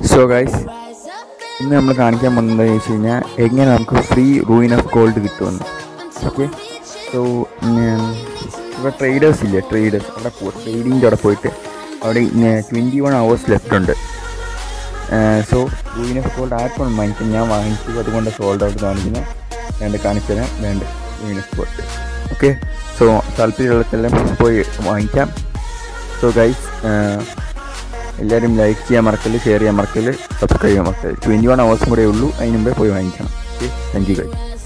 so guys ഇന്ന് നമ്മൾ കാണിക്കാൻ പോകുന്നത് വെച്ച് കഴിഞ്ഞാൽ എങ്ങനെ നമുക്ക് ഫ്രീ റൂയിൻ ഓഫ് ഗോൾഡ് കിട്ടുമെന്ന് ഓക്കെ സോ ഇവിടെ ട്രേഡേഴ്സ് ഇല്ലേ ട്രേഡേഴ്സ് അവിടെ ട്രേഡിങ്ങിൻ്റെ അവിടെ പോയിട്ട് അവിടെ ട്വൻറ്റി വൺ അവേഴ്സ് ലെഫ്റ്റ് ഉണ്ട് സോ റൂയിൻ ഓഫ് ഗോൾഡ് ആർക്കും വാങ്ങിക്കും ഞാൻ വാങ്ങിച്ചു അതുകൊണ്ട് സോൾഡ് ഔട്ട് കാണിക്കുന്നത് വേണ്ട കാണിച്ചു തരാം വേണ്ട ruin of gold okay so താല്പര്യമുള്ളതെല്ലാം പോയി വാങ്ങിക്കാം സോ ഗൈസ് എല്ലാവരും ലൈക്ക് ചെയ്യാൻ മറക്കല് ഷെയർ ചെയ്യാൻ മറക്കല് സബ്സ്ക്രൈബ് ചെയ്യാൻ മറക്കല് ട്വൻറ്റി വൺ അവേഴ്സും കൂടെ ഉള്ളൂ അതിന് മുമ്പേ പോയി വാങ്ങിക്കണം ഓക്കെ താങ്ക് യു ഗൈസ്